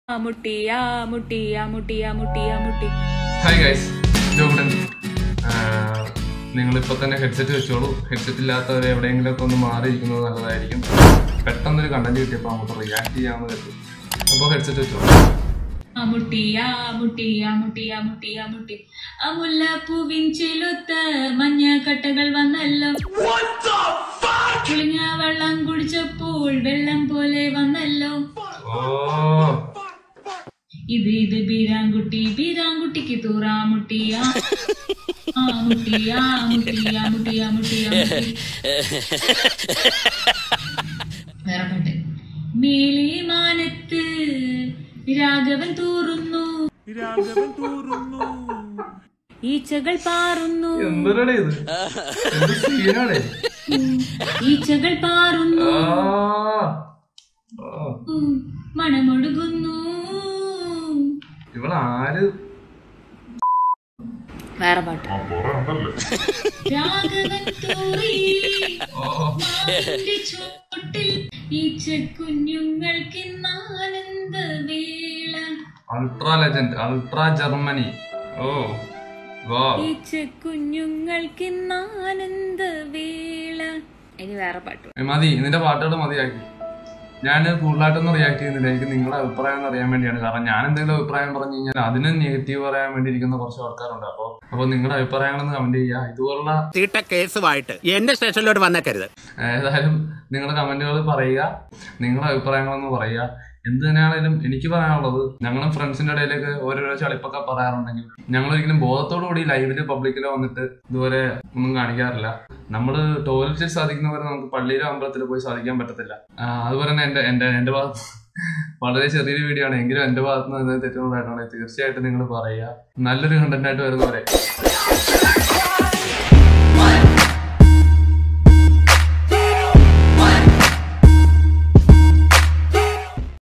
മുട്ടിയ മുട്ടിയ മുട്ടിയ മുട്ടിയ മുട്ടി hi guys ജോഗുഡൻ നിങ്ങളിപ്പോൾ തന്നെ ഹെഡ്സെറ്റ് വെച്ചോളൂ ഹെഡ്സെറ്റ് ഇല്ലാത്തവർ എവിടെയെങ്കിലുമൊക്കെ ഒന്ന് മാറിയിരിക്കുന്നത് നല്ലതായിരിക്കും പെട്ടെന്നൊരു കണ്ടന്റ് കിട്ടിയപ്പോൾ അങ്ങോട്ട് റിയാക്ട് ചെയ്യാമെന്ന് കരുതി അപ്പോൾ ഹെഡ്സെറ്റ് വെച്ചോളൂ ആ മുട്ടിയ മുട്ടിയ മുട്ടിയ മുട്ടിയ മുട്ടി ആ മുല്ലപ്പൂവിൻ ചെലുത്ത് മഞ്ഞ കട്ടകൾ വന്നല്ലോ കുളിങ്ങ വെള്ളം കുടിച്ചപ്പോൾ വെള്ളം പോലെ വന്നല്ലോ ഓ ഇത് ഇത് ബീരാൻകുട്ടി ബീരാൻകുട്ടിക്ക് തൂറാ മുട്ടിയ ആ മുട്ടിയ മുട്ടിയ മുട്ടിയ മുട്ടിയ മുട്ടി വേറെ പാട്ട് മേലേ മാനത്ത് രാഘവൻ തൂറുന്നു ഈച്ചകൾ പാറുന്നു എന്തൊരാടേ ഇത് എന്ത് സീനാടേ ഈച്ചകൾ പാറുന്നു ആ ആ. മണമൊടുകുന്നു ഇവളാര് വേറെ പാട്ട് രാഘവൻ തൂറി ഓ മാവിന്റെ ചോട്ടിൽ ഈച്ച കുഞ്ഞുങ്ങൾക്ക് ആനന്ദ വേള അൾട്രാ ലെജൻഡ് അൾട്രാ ജർമ്മനി ഓ വാ ഈച്ച കുഞ്ഞുങ്ങൾക്ക് ആനന്ദ വേള ഇനി വേറെ പാട്ട് മതി ഇതിന്റെ പാട്ടുകൾ മതിയാക്കി ഞാൻ കൂടുതലായിട്ടൊന്നും റിയാക്ട് ചെയ്യുന്നില്ല എനിക്ക് നിങ്ങളുടെ അഭിപ്രായം എന്ന് അറിയാൻ വേണ്ടിയാണ് കാരണം ഞാൻ എന്തെങ്കിലും അഭിപ്രായം പറഞ്ഞു കഴിഞ്ഞാൽ അതിന് നെഗറ്റീവ് പറയാൻ വേണ്ടി ഇരിക്കുന്ന കുറച്ച് ആൾക്കാരുണ്ട് അപ്പോൾ അപ്പോൾ നിങ്ങളുടെ അഭിപ്രായങ്ങളൊന്ന് കമന്റ് ചെയ്യുക ഇതുപോലുള്ള തീട്ട കേസുമായിട്ട് എന്റെ സ്റ്റേഷനിലോട്ട് വന്നേക്കരുത് ഏതായാലും നിങ്ങളുടെ കമന്റുകൾ പറയുക നിങ്ങളുടെ അഭിപ്രായങ്ങളൊന്ന് പറയുക എന്ത് തന്നെയാണെങ്കിലും എനിക്ക് പറയാനുള്ളത് ഞങ്ങളും ഫ്രണ്ട്സിന്റെ ഇടയിലേക്ക് ഓരോരോ ചളിപ്പൊക്കെ പറയാറുണ്ടെങ്കിൽ ഞങ്ങൾ ഒരിക്കലും ബോധത്തോടു കൂടി ലൈവില് പബ്ലിക്കിലോ വന്നിട്ട് ഇതുവരെ ഒന്നും കാണിക്കാറില്ല നമ്മൾ ടോയ്ലറ്റിൽ സാധിക്കുന്ന പോലെ നമുക്ക് പള്ളിയിലോ അമ്പലത്തിലോ പോയി സാധിക്കാൻ പറ്റത്തില്ല ആ, അതുപോലെ തന്നെ എന്റെ എന്റെ എന്റെ ഭാഗത്ത് വളരെ ചെറിയൊരു വീഡിയോ ആണ് എങ്കിലും എന്റെ ഭാഗത്ത് നിന്ന് തെറ്റുന്നതായിട്ടാണ് തീർച്ചയായിട്ടും നിങ്ങൾ പറയുക നല്ലൊരു കണ്ടന്റ് ആയിട്ട് വരുന്നവരെ